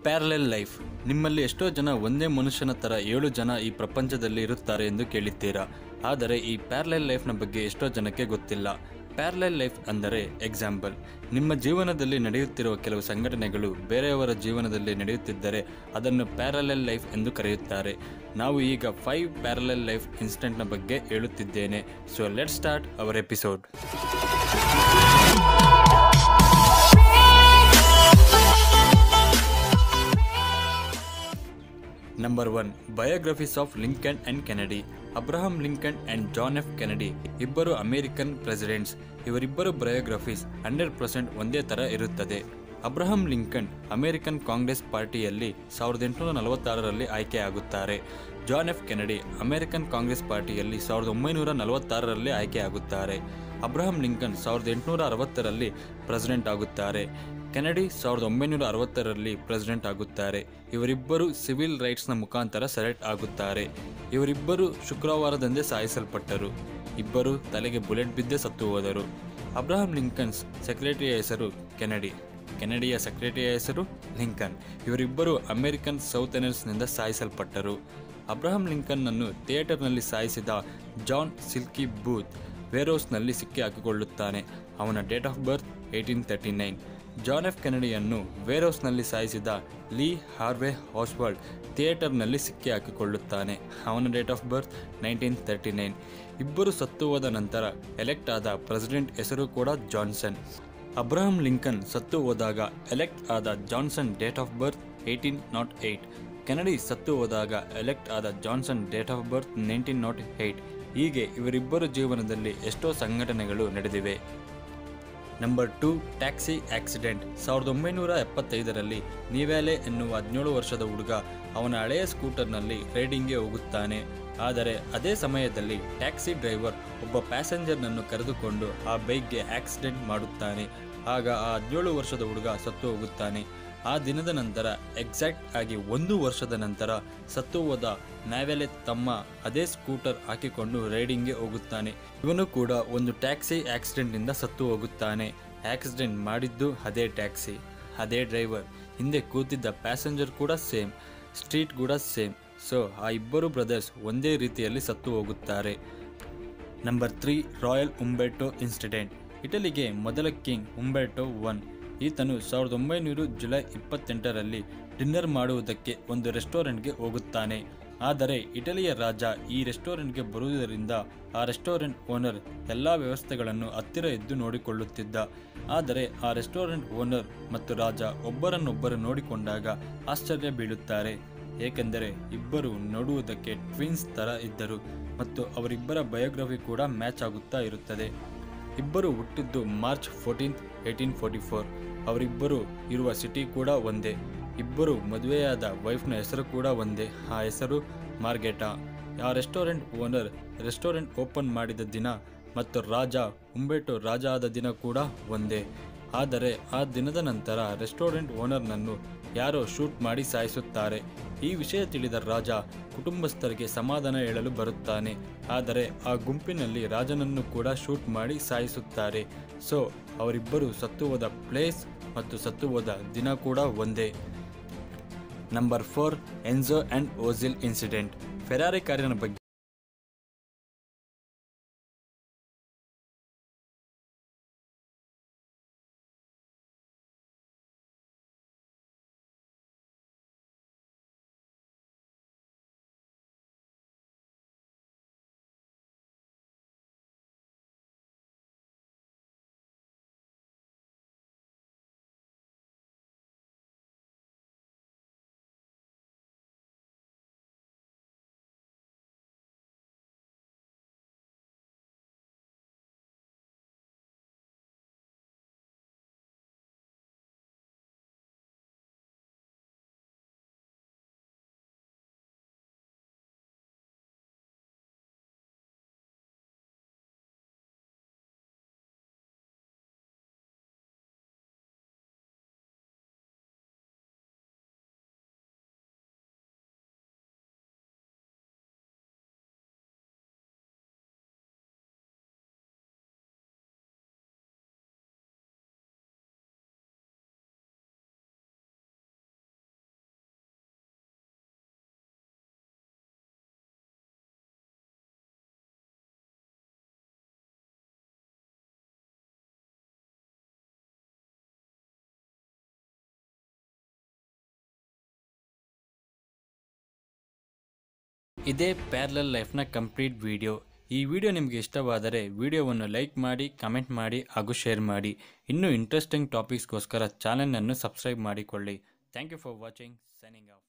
parallel life ನಿಮ್ಮಲ್ಲಿ ಎಷ್ಟೋ ಜನ ಒಂದೇ ಮನುಷ್ಯನ ಥರ ಏಳು ಜನ ಈ ಪ್ರಪಂಚದಲ್ಲಿ ಇರುತ್ತಾರೆ ಎಂದು ಕೇಳಿದ್ದೀರಾ ಆದರೆ ಈ ಪ್ಯಾರಲೆಲ್ ಲೈಫ್ನ ಬಗ್ಗೆ ಎಷ್ಟೋ ಜನಕ್ಕೆ ಗೊತ್ತಿಲ್ಲ ಪ್ಯಾರಲೆಲ್ ಲೈಫ್ ಅಂದರೆ ಎಕ್ಸಾಂಪಲ್ ನಿಮ್ಮ ಜೀವನದಲ್ಲಿ ನಡೆಯುತ್ತಿರುವ ಕೆಲವು ಸಂಘಟನೆಗಳು ಬೇರೆಯವರ ಜೀವನದಲ್ಲಿ ನಡೆಯುತ್ತಿದ್ದರೆ ಅದನ್ನು ಪ್ಯಾರಲೆಲ್ ಲೈಫ್ ಎಂದು ಕರೆಯುತ್ತಾರೆ ನಾವು ಈಗ ಫೈವ್ ಪ್ಯಾರಲೆಲ್ ಲೈಫ್ ಇನ್ಸಿಡೆಂಟ್ನ ಬಗ್ಗೆ ಹೇಳುತ್ತಿದ್ದೇನೆ so let start our episode number one biographies of Lincoln and Kennedy Abraham Lincoln and John F Kennedy ಇಬ್ಬರು ಅಮೆರಿಕನ್ ಪ್ರೆಸಿಡೆಂಟ್ಸ್ ಇವರಿಬ್ಬರು ಬಯೋಗ್ರಫೀಸ್ ಹಂಡ್ರೆಡ್ ಪರ್ಸೆಂಟ್ ಒಂದೇ ಥರ ಇರುತ್ತದೆ ಅಬ್ರಹಂ ಲಿಂಕನ್ ಅಮೆರಿಕನ್ ಕಾಂಗ್ರೆಸ್ ಪಾರ್ಟಿಯಲ್ಲಿ ಸಾವಿರದ ಎಂಟುನೂರ ನಲವತ್ತಾರರಲ್ಲಿ ಆಯ್ಕೆಯಾಗುತ್ತಾರೆ John F Kennedy American Congress ಪಾರ್ಟಿಯಲ್ಲಿ ಸಾವಿರದ ಒಂಬೈನೂರ ನಲವತ್ತಾರರಲ್ಲಿ ಆಯ್ಕೆಯಾಗುತ್ತಾರೆ ಅಬ್ರಹಂ ಲಿಂಕನ್ ಸಾವಿರದ ಎಂಟುನೂರ ಅರವತ್ತರಲ್ಲಿ ಪ್ರೆಸಿಡೆಂಟ್ ಆಗುತ್ತಾರೆ ಕೆನಡಿ ಸಾವಿರದ ಒಂಬೈನೂರ ಅರವತ್ತರಲ್ಲಿ ಪ್ರೆಸಿಡೆಂಟ್ ಆಗುತ್ತಾರೆ ಇವರಿಬ್ಬರು ಸಿವಿಲ್ ರೈಟ್ಸ್ನ ಮುಖಾಂತರ ಸೆಲೆಕ್ಟ್ ಆಗುತ್ತಾರೆ ಇವರಿಬ್ಬರು ಶುಕ್ರವಾರದಂದೇ ಸಾಯಿಸಲ್ಪಟ್ಟರು ಇಬ್ಬರು ತಲೆಗೆ ಬುಲೆಟ್ ಬಿದ್ದೇ ಸತ್ತು ಹೋದರು ಅಬ್ರಹಾಂ ಲಿಂಕನ್ಸ್ ಸೆಕ್ರೆಟರಿಯ ಹೆಸರು ಕೆನಡಿ ಕೆನಡಿಯ ಸೆಕ್ರೆಟರಿಯ ಹೆಸರು ಲಿಂಕನ್ ಇವರಿಬ್ಬರು ಅಮೆರಿಕನ್ ಸೌತರ್ನರ್ಸ್ನಿಂದ ಸಾಯಿಸಲ್ಪಟ್ಟರು ಅಬ್ರಹಾಂ ಲಿಂಕನ್ನನ್ನು ಥಿಯೇಟರ್ನಲ್ಲಿ ಸಾಯಿಸಿದ ಜಾನ್ ಸಿಲ್ಕಿ ಬೂತ್ ವೇರೋಸ್ನಲ್ಲಿ ಸಿಕ್ಕಿ ಹಾಕಿಕೊಳ್ಳುತ್ತಾನೆ ಅವನ date of birth eighteen thirty nine John F ಕೆನಡಿಯನ್ನು ವೇರೋಸ್ನಲ್ಲಿ ಸಾಯಿಸಿದ ಲೀ ಹಾರ್ವೆ ಹಾಸ್ವರ್ಡ್ ಥಿಯೇಟರ್ನಲ್ಲಿ ಸಿಕ್ಕಿ ಹಾಕಿಕೊಳ್ಳುತ್ತಾನೆ ಅವನ date of birth nineteen thirty nine ಇಬ್ಬರು ಸತ್ತು ಹೋದ ನಂತರ ಎಲೆಕ್ಟ್ ಆದ ಪ್ರೆಸಿಡೆಂಟ್ ಹೆಸರು ಕೂಡ ಜಾನ್ಸನ್ ಅಬ್ರಹಂ ಲಿಂಕನ್ ಸತ್ತು ಹೋದಾಗ ಎಲೆಕ್ಟ್ ಆದ Johnson date of birth eighteen nought eight Kennedy ಸತ್ತು ಹೋದಾಗ ಎಲೆಕ್ಟ್ ಆದ Johnson date of birth nineteen nought eight ಹೀಗೆ ಇವರಿಬ್ಬರ ಜೀವನದಲ್ಲಿ ಎಷ್ಟೋ ಸಂಘಟನೆಗಳು ನಡೆದಿವೆ ನಂಬರ್ ಟು ಟ್ಯಾಕ್ಸಿ ಆಕ್ಸಿಡೆಂಟ್ ಸಾವಿರದ ಒಂಬೈನೂರ ಎಪ್ಪತ್ತೈದರಲ್ಲಿ ನೀವ್ಯಾಲೆ ಎನ್ನುವ ಹದಿನೇಳು ವರ್ಷದ ಹುಡುಗ ಅವನ ಹಳೆಯ ಸ್ಕೂಟರ್ನಲ್ಲಿ ರೈಡಿಂಗ್ಗೆ ಹೋಗುತ್ತಾನೆ ಆದರೆ ಅದೇ ಸಮಯದಲ್ಲಿ ಟ್ಯಾಕ್ಸಿ ಡ್ರೈವರ್ ಒಬ್ಬ ಪ್ಯಾಸೆಂಜರ್ನನ್ನು ಕರೆದುಕೊಂಡು ಆ ಬೈಕ್ಗೆ ಆಕ್ಸಿಡೆಂಟ್ ಮಾಡುತ್ತಾನೆ ಆಗ ಆ ಹದಿನೇಳು ವರ್ಷದ ಹುಡುಗ ಸತ್ತು ಹೋಗುತ್ತಾನೆ ಆ ದಿನದ ನಂತರ ಎಕ್ಸಾಕ್ಟ್ ಆಗಿ ಒಂದು ವರ್ಷದ ನಂತರ ಸತ್ತು ಹೋದ ನ್ಯಾವೆಲೆ ತಮ್ಮ ಅದೇ ಸ್ಕೂಟರ್ ಹಾಕಿಕೊಂಡು ರೈಡಿಂಗ್ಗೆ ಹೋಗುತ್ತಾನೆ ಇವನು ಕೂಡ ಒಂದು ಟ್ಯಾಕ್ಸಿ ಆಕ್ಸಿಡೆಂಟ್ನಿಂದ ಸತ್ತು ಹೋಗುತ್ತಾನೆ ಆಕ್ಸಿಡೆಂಟ್ ಮಾಡಿದ್ದು ಅದೇ ಟ್ಯಾಕ್ಸಿ ಅದೇ ಡ್ರೈವರ್ ಹಿಂದೆ ಕೂತಿದ್ದ ಪ್ಯಾಸೆಂಜರ್ ಕೂಡ ಸೇಮ್ ಸ್ಟ್ರೀಟ್ ಕೂಡ ಸೇಮ್ ಸೊ ಆ ಇಬ್ಬರು ಬ್ರದರ್ಸ್ ಒಂದೇ ರೀತಿಯಲ್ಲಿ ಸತ್ತು ಹೋಗುತ್ತಾರೆ number three royal Umberto incident ಇಟಲಿಗೆ ಮೊದಲ ಕಿಂಗ್ ಉಂಬೆಟೋ ಒನ್ ಈತನು ಸಾವಿರದ ಒಂಬೈನೂರು ಜುಲೈ ಇಪ್ಪತ್ತೆಂಟರಲ್ಲಿ ಡಿನ್ನರ್ ಮಾಡುವುದಕ್ಕೆ ಒಂದು ರೆಸ್ಟೋರೆಂಟ್ಗೆ ಹೋಗುತ್ತಾನೆ ಆದರೆ ಇಟಲಿಯ ರಾಜ ಈ ರೆಸ್ಟೋರೆಂಟ್ಗೆ ಬರುವುದರಿಂದ ಆ ರೆಸ್ಟೋರೆಂಟ್ ಓನರ್ ಎಲ್ಲ ವ್ಯವಸ್ಥೆಗಳನ್ನು ಹತ್ತಿರ ಇದ್ದು ನೋಡಿಕೊಳ್ಳುತ್ತಿದ್ದ ಆದರೆ ಆ ರೆಸ್ಟೋರೆಂಟ್ ಓನರ್ ಮತ್ತು ರಾಜ ಒಬ್ಬರನ್ನೊಬ್ಬರು ನೋಡಿಕೊಂಡಾಗ ಆಶ್ಚರ್ಯ ಬೀಳುತ್ತಾರೆ ಏಕೆಂದರೆ ಇಬ್ಬರು ನೋಡುವುದಕ್ಕೆ ಟ್ವಿನ್ಸ್ ಥರ ಇದ್ದರು ಮತ್ತು ಅವರಿಬ್ಬರ ಬಯೋಗ್ರಫಿ ಕೂಡ ಮ್ಯಾಚ್ ಆಗುತ್ತಾ ಇರುತ್ತದೆ ಇಬ್ಬರು ಹುಟ್ಟಿದ್ದು March fourteenth eighteen forty four ಅವರಿಬ್ಬರು ಇರುವ ಸಿಟಿ ಕೂಡ ಒಂದೇ ಇಬ್ಬರು ಮದುವೆಯಾದ ವೈಫ್ನ ಹೆಸರು ಕೂಡ ಒಂದೇ ಆ ಹೆಸರು ಮಾರ್ಗೆಟಾ ಆ ರೆಸ್ಟೋರೆಂಟ್ ಓನರ್ ರೆಸ್ಟೋರೆಂಟ್ ಓಪನ್ ಮಾಡಿದ ದಿನ ಮತ್ತು ರಾಜ ಉಂಬೆಟು ರಾಜ ಆದ ದಿನ ಕೂಡ ಒಂದೇ ಆದರೆ ಆ ದಿನದ ನಂತರ ರೆಸ್ಟೋರೆಂಟ್ ಓನರ್ನನ್ನು ಯಾರೋ ಶೂಟ್ ಮಾಡಿ ಸಾಯಿಸುತ್ತಾರೆ ಈ ವಿಷಯ ತಿಳಿದ ರಾಜ ಕುಟುಂಬಸ್ಥರಿಗೆ ಸಮಾಧಾನ ಹೇಳಲು ಬರುತ್ತಾನೆ ಆದರೆ ಆ ಗುಂಪಿನಲ್ಲಿ ರಾಜನನ್ನು ಕೂಡ ಶೂಟ್ ಮಾಡಿ ಸಾಯಿಸುತ್ತಾರೆ ಸೊ ಅವರಿಬ್ಬರು ಸತ್ತು ಹೋದ ಪ್ಲೇಸ್ ಮತ್ತು ಸತ್ತು ಹೋದ ದಿನ ಕೂಡ ಒಂದೇ number four Enzo and Ozil incident Ferrari ಕಾರಿನ ಬಗ್ಗೆ ಇದೇ ಪ್ಯಾರಲಲ್ ಲೈಫ್ನ ಕಂಪ್ಲೀಟ್ ವಿಡಿಯೋ ಈ ವಿಡಿಯೋ ನಿಮಗೆ ಇಷ್ಟವಾದರೆ ವಿಡಿಯೋವನ್ನು ಲೈಕ್ ಮಾಡಿ ಕಮೆಂಟ್ ಮಾಡಿ ಹಾಗೂ ಶೇರ್ ಮಾಡಿ ಇನ್ನೂ ಇಂಟ್ರೆಸ್ಟಿಂಗ್ ಟಾಪಿಕ್ಸ್ಗೋಸ್ಕರ ಚಾನಲನ್ನು ಸಬ್ಸ್ಕ್ರೈಬ್ ಮಾಡಿಕೊಳ್ಳಿ thank you for watching signing of